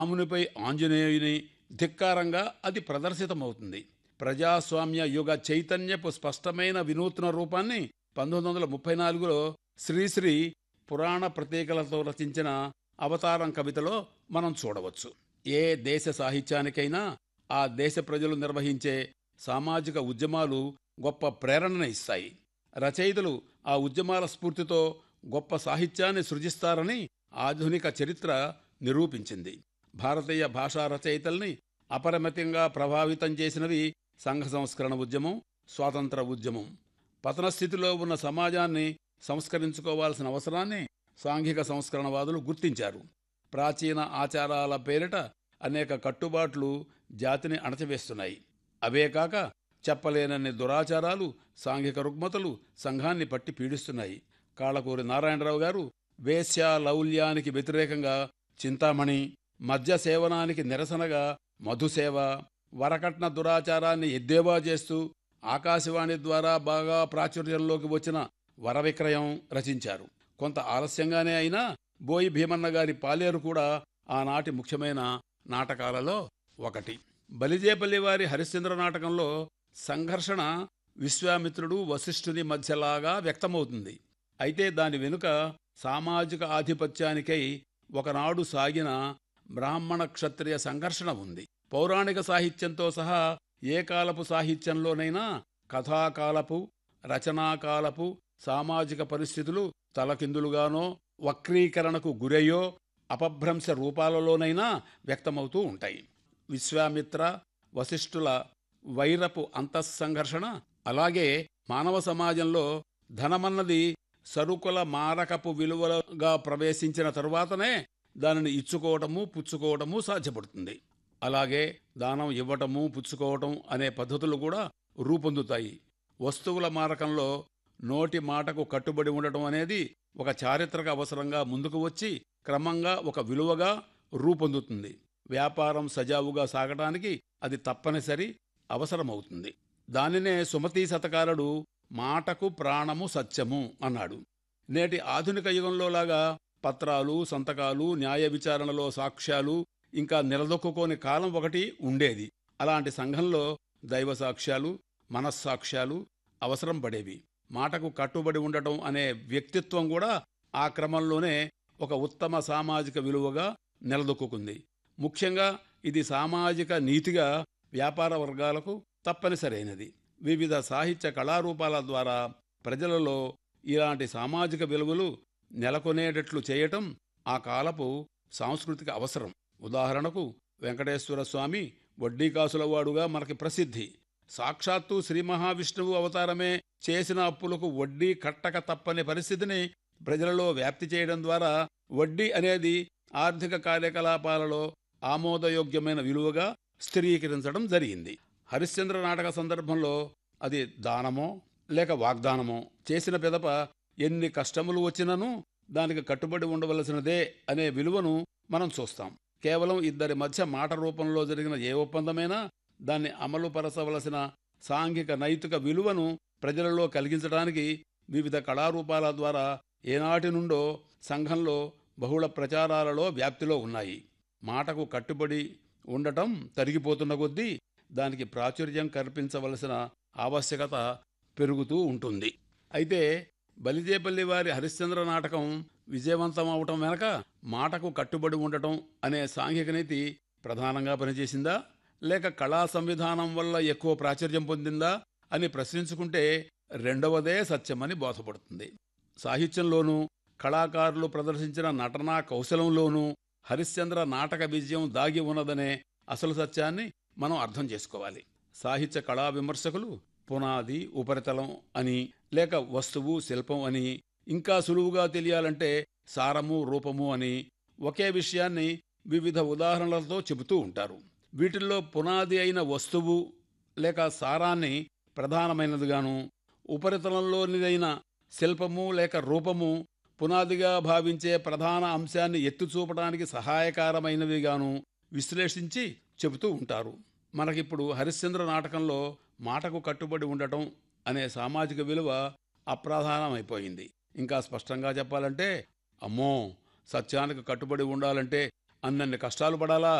రామునిపై ఆంజనేయుని ధిక్కారంగా అది ప్రదర్శితమవుతుంది ప్రజాస్వామ్య యుగ చైతన్యపు స్పష్టమైన వినూత్న రూపాన్ని పంతొమ్మిది వందల ముప్పై నాలుగులో శ్రీశ్రీ పురాణ ప్రతీకలతో రచించిన అవతారం కవితలో మనం చూడవచ్చు ఏ దేశ సాహిత్యానికైనా ఆ దేశ ప్రజలు నిర్వహించే సామాజిక ఉద్యమాలు గొప్ప ప్రేరణను ఇస్తాయి రచయితలు ఆ ఉద్యమాల స్ఫూర్తితో గొప్ప సాహిత్యాన్ని సృజిస్తారని ఆధునిక చరిత్ర నిరూపించింది భారతీయ భాషా రచయితల్ని అపరిమితంగా ప్రభావితం చేసినవి సంఘ సంస్కరణ ఉద్యమం స్వాతంత్ర ఉద్యమం పతన స్థితిలో ఉన్న సమాజాన్ని సంస్కరించుకోవాల్సిన అవసరాన్ని సాంఘిక సంస్కరణవాదులు గుర్తించారు ప్రాచీన ఆచారాల పేరిట అనేక కట్టుబాట్లు జాతిని అణచివేస్తున్నాయి అవే కాక చెప్పలేనన్ని దురాచారాలు సాంఘిక రుగ్మతలు సంఘాన్ని పట్టి పీడిస్తున్నాయి కాళకూరి నారాయణరావు గారు వేశ్య లౌల్యానికి వ్యతిరేకంగా చింతామణి మద్య సేవనానికి నిరసనగా మధుసేవ వరకట్న దురాచారాన్ని ఎద్దేవా చేస్తూ ఆకాశవాణి ద్వారా బాగా ప్రాచుర్యంలోకి వచ్చిన వరవిక్రయం రచించారు కొంత ఆలస్యంగానే అయినా బోయి భీమన్న గారి పాలేరు కూడా ఆనాటి ముఖ్యమైన నాటకాలలో ఒకటి బలిజేపల్లి వారి హరిశ్చంద్ర నాటకంలో సంఘర్షణ విశ్వామిత్రుడు వశిష్ఠుని మధ్యలాగా వ్యక్తమవుతుంది అయితే దాని వెనుక సామాజిక ఆధిపత్యానికై ఒకనాడు సాగిన బ్రాహ్మణ క్షత్రియ సంఘర్షణ ఉంది పౌరాణిక సాహిత్యంతో సహా ఏ కాలపు సాహిత్యంలోనైనా కథాకాలపు రచనాకాలపు సామాజిక పరిస్థితులు తలకిందులుగానో వక్రీకరణకు గురయ్యో అపభ్రంశ రూపాలలోనైనా వ్యక్తమవుతూ ఉంటాయి విశ్వామిత్ర వశిష్ఠుల వైరపు అంతఃసంఘర్షణ అలాగే మానవ సమాజంలో ధనమన్నది సరుకుల మారకపు విలువలుగా ప్రవేశించిన తరువాతనే దానిని ఇచ్చుకోవటము పుచ్చుకోవటము సాధ్యపడుతుంది అలాగే దానం ఇవ్వటము పుచ్చుకోవటం అనే పద్ధతులు కూడా రూపొందుతాయి వస్తువుల మారకంలో నోటి మాటకు కట్టుబడి ఉండటం అనేది ఒక చారిత్రక అవసరంగా ముందుకు వచ్చి క్రమంగా ఒక విలువగా రూపొందుతుంది వ్యాపారం సజావుగా సాగటానికి అది తప్పనిసరి అవసరమవుతుంది దానినే సుమతీ శతకారుడు మాటకు ప్రాణము సత్యము అన్నాడు నేటి ఆధునిక యుగంలోలాగా పత్రాలు సంతకాలు న్యాయ విచారణలో సాక్ష్యాలు ఇంకా నిలదొక్కుకోని కాలం ఒకటి ఉండేది అలాంటి సంఘంలో దైవ సాక్ష్యాలు మనస్సాక్ష్యాలు అవసరం పడేవి మాటకు కట్టుబడి ఉండటం అనే వ్యక్తిత్వం కూడా ఆ క్రమంలోనే ఒక ఉత్తమ సామాజిక విలువగా నిలదొక్కుంది ముఖ్యంగా ఇది సామాజిక నీతిగా వ్యాపార వర్గాలకు తప్పనిసరైనది వివిధ సాహిత్య కళారూపాల ద్వారా ప్రజలలో ఇలాంటి సామాజిక విలువలు నెలకొనేటట్లు చేయటం ఆ కాలపు సాంస్కృతిక అవసరం ఉదాహరణకు వెంకటేశ్వర స్వామి వడ్డీ కాసులవాడుగా మనకి ప్రసిద్ధి సాక్షాత్తు శ్రీ మహావిష్ణువు అవతారమే చేసిన అప్పులకు వడ్డీ కట్టక తప్పని పరిస్థితిని ప్రజలలో వ్యాప్తి చేయడం ద్వారా వడ్డీ అనేది ఆర్థిక కార్యకలాపాలలో ఆమోదయోగ్యమైన విలువగా స్థిరీకరించడం జరిగింది హరిశ్చంద్ర నాటక సందర్భంలో అది దానమో లేక వాగ్దానమో చేసిన పిదప ఎన్ని కష్టములు వచ్చినను దానికి కట్టుబడి ఉండవలసినదే అనే విలువను మనం చూస్తాం కేవలం ఇద్దరి మధ్య మాట రూపంలో జరిగిన ఏ ఒప్పందమైనా దాన్ని అమలుపరచవలసిన సాంఘిక నైతిక విలువను ప్రజలలో కలిగించడానికి వివిధ కళారూపాల ద్వారా ఏనాటి నుండో సంఘంలో బహుళ ప్రచారాలలో వ్యాప్తిలో ఉన్నాయి మాటకు కట్టుబడి ఉండటం తరిగిపోతున్న కొద్దీ దానికి ప్రాచుర్యం కల్పించవలసిన ఆవశ్యకత పెరుగుతూ ఉంటుంది అయితే బలిజేపల్లి వారి హరిశ్చంద్ర నాటకం విజయవంతం అవటం వెనక మాటకు కట్టుబడి ఉండటం అనే సాంఘిక నీతి ప్రధానంగా పనిచేసిందా లేక కళా సంవిధానం వల్ల ఎక్కువ ప్రాచుర్యం పొందిందా అని ప్రశ్నించుకుంటే రెండవదే సత్యమని బోధపడుతుంది సాహిత్యంలోనూ కళాకారులు ప్రదర్శించిన నటనా కౌశలంలోనూ హరిశ్చంద్ర నాటక విజయం దాగి ఉన్నదనే అసలు సత్యాన్ని మనం అర్థం చేసుకోవాలి సాహిత్య కళా విమర్శకులు పునాది ఉపరితలం అని లేక వస్తువు శిల్పం అని ఇంకా సులువుగా తెలియాలంటే సారము రూపము అని ఒకే విషయాన్ని వివిధ ఉదాహరణలతో చెబుతూ ఉంటారు వీటిల్లో పునాది అయిన వస్తువు లేక సారాన్ని ప్రధానమైనదిగాను ఉపరితలంలోనిదైన శిల్పము లేక రూపము పునాదిగా భావించే ప్రధాన అంశాన్ని ఎత్తుచూపడానికి సహాయకారమైనవిగాను విశ్లేషించి చెబుతూ ఉంటారు మనకిప్పుడు హరిశ్చంద్ర నాటకంలో మాటకు కట్టుబడి ఉండటం అనే సామాజిక విలువ అప్రధానమైపోయింది ఇంకా స్పష్టంగా చెప్పాలంటే అమ్మో సత్యానికి కట్టుబడి ఉండాలంటే అన్నన్ని కష్టాలు పడాలా